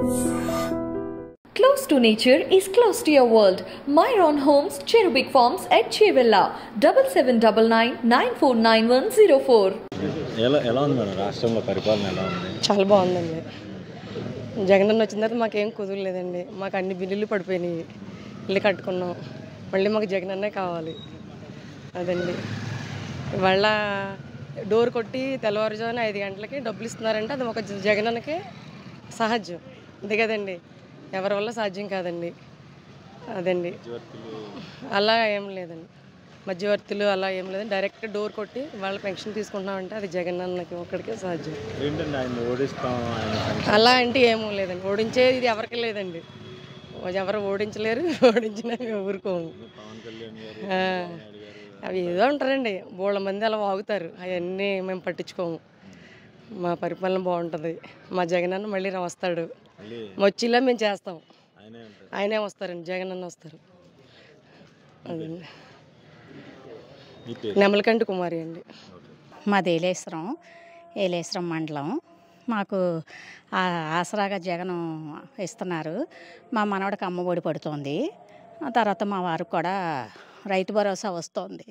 Close to nature is close to your world. Myron Homes, Cherubic Farms at Chevilla, 7799 ఎలా ఎలా ఉంది madam రాష్ట్రంలో పరిపాలన ఎలా ఉంది చాలా బాగుందండి జగన్ అన్న వచ్చిన తర్వాత మాకేం కుదరలేదండి మాకు అన్ని బిల్లులు పడిపోయినాయి ఇల్లు కట్టుకున్నాం మళ్ళీ మాకు జగన్ అన్నే కావాలి అదండి ఇవాళ డోర్ కొట్టి తెల్లవారుజామున ఐదు గంటలకి డబ్బులు ఇస్తున్నారంటే అది ఒక జగన్ అన్నకే సహజం అంతే కదండి ఎవరి వల్ల సాధ్యం కాదండి అదండి అలా ఏం లేదండి మధ్యవర్తులు అలా ఏం లేదండి డైరెక్ట్ డోర్ కొట్టి వాళ్ళ పెన్షన్ తీసుకుంటున్నామంటే అది జగన్ అన్నకి ఒక్కడికే సాధ్యం ఏంటండి ఆయన ఓడిస్తాం ఆయన సంక్షేమ- అలా అంటే ఏమీ లేదండి ఓడించేది ఇది ఎవరికి లేదండి ఎవరు ఓడించలేరు ఓడించినా మేము ఊరుకోము పవన్ కళ్యాణ్ గారు ఆ, అవి ఏదో ఉంటారండి బోళ్ళ మంది అలా వాగుతారు అవన్నీ మేము పట్టించుకోము మా పరిపాలన బాగుంటుంది మా జగన్ అన్న మళ్ళీ రా వస్తాడు మళ్ళీ వచ్చిలా మేము చేస్తాం ఆయనే ఉంటారు ఆయనే వస్తారండి జగన్ అన్న వస్తారు అదండి మీ పేరు నెమలకంటి కుమారి అండి మాది ఏలేశ్వరం ఏలేశ్వరం మండలం మాకు ఆ ఆసరాగా జగన్ ఇస్తున్నారు మా మనవడికి అమ్మ ఒడి పడుతోంది ఆ తర్వాత మా వారికి కూడా రైతు భరోసా వస్తుంది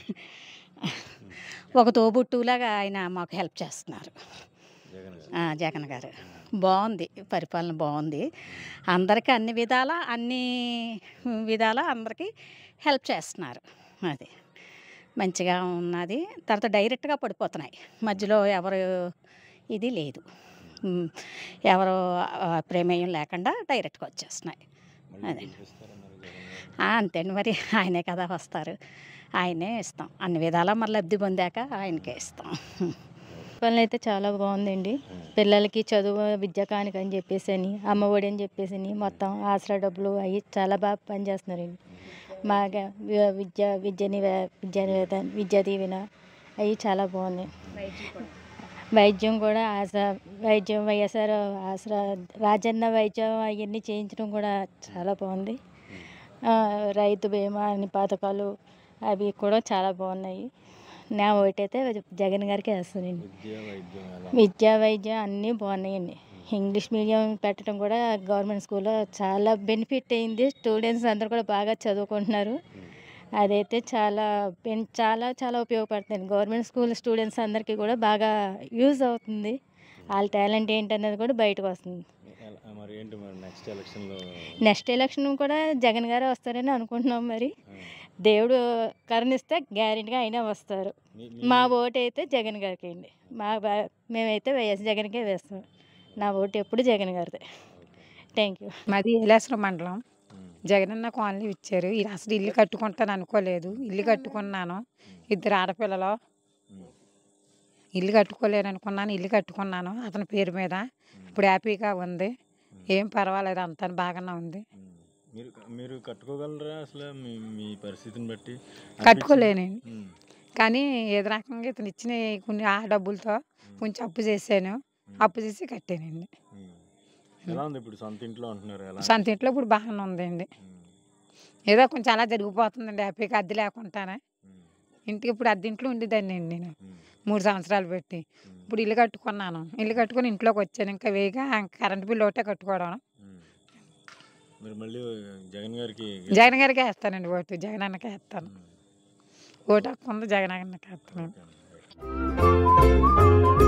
ఒక తోబుట్టులాగా ఆయన మాకు హెల్ప్ చేస్తున్నారు జగన్ గారు ఆ, జగన్ గారు బాగుంది పరిపాలన బాగుంది అందరికీ అన్ని విధాల అన్ని విధాల అందరికీ హెల్ప్ చేస్తున్నారు అది మంచిగా ఉన్నది తర్వాత డైరెక్ట్గా పడిపోతున్నాయి మధ్యలో ఎవరు ఇది లేదు ఉమ్, ఎవరు ఆ, ప్రమేయం లేకుండా డైరెక్ట్గా వచ్చేస్తున్నాయి అదే ఇస్తారన్నారు జగన్ గారు ఆ, అంతేండి మరి ఆయనే కదా వస్తారు ఆయనే ఇస్తాం అన్ని విధాలా మరి లబ్ధి పొందాక ఆయనకే ఇస్తాం పనులు అయితే చాలా బాగుందండి పిల్లలకి చదువు విద్య కానుక అని చెప్పేసి అని అమ్మఒడి అని చెప్పేసి అని మొత్తం ఆసరా డబ్బులు అవి చాలా బాగా పనిచేస్తున్నారండి బాగా వి- విద్య విద్యని వే- విద్యా నివేద విద్యా దీవెన అవి చాలా బాగున్నాయి వైద్యం కూడా ఆస వైద్యం వైఎస్ఆర్ ఆసరా రాజన్న వైద్యం అవన్నీ చేయించడం కూడా చాలా బాగుంది ఆ, రైతు బీమా అన్ని పథకాలు అవి కూడా చాలా బాగున్నాయి నా ఓటైతే జగన్ గారికి వేస్తానండి విద్య వైద్యం ఎలా విద్యా వైద్యం అన్నీ బాగున్నాయండి ఇంగ్లీష్ మీడియం పెట్టడం కూడా గవర్నమెంట్ స్కూల్లో చాలా బెనిఫిట్ అయింది స్టూడెంట్స్ అందరూ కూడా బాగా చదువుకుంటున్నారు అదైతే చాలా బెన్- చాలా చాలా ఉపయోగపడుతుంది గవర్నమెంట్ స్కూల్ స్టూడెంట్స్ అందరికీ కూడా బాగా యూజ్ అవుతుంది వాళ్ళ టాలెంట్ ఏంటనేది కూడా బయటకు వస్తుంది ఎలా- మరి ఏంటి మరి నెక్స్ట్ ఎలక్షన్లో నెక్స్ట్ ఎలక్షన్ కూడా జగన్ గారే వస్తారని అనుకుంటున్నాం మరి దేవుడు కరుణిస్తే గ్యారెంటీగా అయినా వస్తారు మీ- మా ఓటు అయితే జగన్ గారికి అండి మా బా- మేమైతే వైఎస్ జగన్కే వేస్తాం నా ఓటు ఎప్పుడు జగన్ గారిదే థ్యాంక్ యూ మాది ఏలేశ్వరం మండలం జగనన్న కాలనీ ఇచ్చారు ఇది అసలు ఇల్లు కట్టుకుంటాను అనుకోలేదు ఇల్లు కట్టుకున్నాను ఇద్దరు ఆడపిల్లలు ఇల్లు కట్టుకోలేను అనుకున్నాను ఇల్లు కట్టుకున్నాను అతని పేరు మీద ఇప్పుడు హ్యాపీగా ఉంది ఏం పర్వాలేదు అంతా బాగానే ఉంది ఉమ్. మీరు మీరు కట్టుకోగలరా అసలు మీ మీ పరిస్థితిని బట్టి కట్టుకోలేనండి ఉమ్. కానీ ఏదో రకంగా ఇతను ఇచ్చిన కొన్ని ఆ డబ్బులతో కొంచెం అప్పు చేశాను అప్పు చేసి కట్టానండి ఉమ్. ఎలా ఉంది ఇప్పుడు సొంత ఇంట్లో ఉంటున్నారు ఎలా సొంత ఇంట్లో ఇప్పుడు బాగానే ఉందండి ఉమ్. ఏదో కొంచెం అలా జరిగిపోతుందండి హ్యాపీగా అద్దె లేకుండానే ఉమ్. ఇంటికి ఇప్పుడు అద్దె ఇంట్లో ఉండేదాన్ని అండి నేను ఉమ్. మూడు సంవత్సరాలు పెట్టి ఇప్పుడు ఇల్లు కట్టుకున్నాను ఇల్లు కట్టుకొని ఇంట్లోకి వచ్చాను ఇంకా వేగా కరెంట్ బిల్లు ఒకటే కట్టుకోవడం ఉమ్. మీరు మళ్ళీ జగన్ గారికి జగన్ గారికి వేస్తానండి ఓటు జగన్ అన్నకే వేస్తాను ఓటు హక్కు ఉంది జగన్ అన్నకే వేస్తాను ఓకే.